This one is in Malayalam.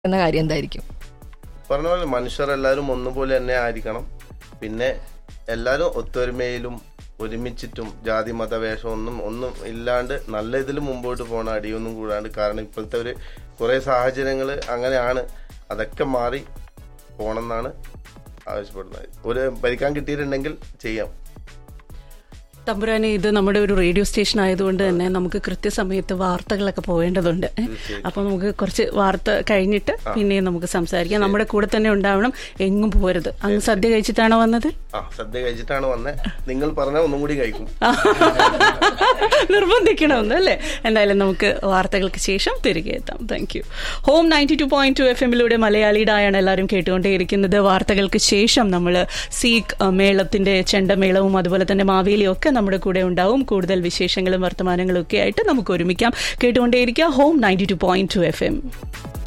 എന്ന കാര്യം എന്തായിരിക്കും പറഞ്ഞ പോലെ മനുഷ്യരെല്ലാവരും ഒന്നുപോലെ തന്നെ ആയിരിക്കണം പിന്നെ എല്ലാവരും ഒത്തൊരുമയിലും ഒരുമിച്ചിട്ടും ജാതി മത വേഷം ഒന്നും ഒന്നും ഇല്ലാണ്ട് നല്ല ഇതിൽ മുമ്പോട്ട് പോകണം അടിയൊന്നും കൂടാണ്ട് കാരണം ഇപ്പോഴത്തെ ഒരു കുറേ സാഹചര്യങ്ങൾ അങ്ങനെയാണ് അതൊക്കെ മാറി പോകണം എന്നാണ് ആവശ്യപ്പെടുന്നത് ഒരു ഭരിക്കാൻ കിട്ടിയിട്ടുണ്ടെങ്കിൽ ചെയ്യാം തമ്പുരാനെ ഇത് നമ്മുടെ ഒരു റേഡിയോ സ്റ്റേഷൻ ആയതുകൊണ്ട് തന്നെ നമുക്ക് കൃത്യസമയത്ത് വാർത്തകളൊക്കെ പോവേണ്ടതുണ്ട് ഏ? അപ്പൊ നമുക്ക് കുറച്ച് വാർത്ത കഴിഞ്ഞിട്ട് പിന്നെയും നമുക്ക് സംസാരിക്കാം നമ്മുടെ കൂടെ തന്നെ ഉണ്ടാവണം എങ്ങും പോരുത് അങ്ങ് സദ്യ കഴിച്ചിട്ടാണോ വന്നത് ആ സദ്യ കഴിച്ചിട്ടാണ് വന്നത് നിങ്ങൾ പറഞ്ഞാൽ ഒന്നും കൂടി കഴിക്കും നിർബന്ധിക്കണമെന്ന് അല്ലേ എന്തായാലും നമുക്ക് വാർത്തകൾക്ക് ശേഷം തിരികെ എത്താം thank you home ninety two point two F എമ്മിലൂടെ മലയാളിയുടെയാണ് എല്ലാവരും കേട്ടുകൊണ്ടേയിരിക്കുന്നത് വാർത്തകൾക്ക് ശേഷം നമ്മൾ സീഖ് അഹ്, മേളത്തിന്റെ ചെണ്ടമേളവും അതുപോലെ തന്നെ മാവേലിയും ഒക്കെ നമ്മുടെ കൂടെ ഉണ്ടാവും കൂടുതൽ വിശേഷങ്ങളും വർത്തമാനങ്ങളും ഒക്കെ ആയിട്ട് നമുക്ക് ഒരുമിക്കാം കേട്ടുകൊണ്ടേയിരിക്കുക home ninety two point two F M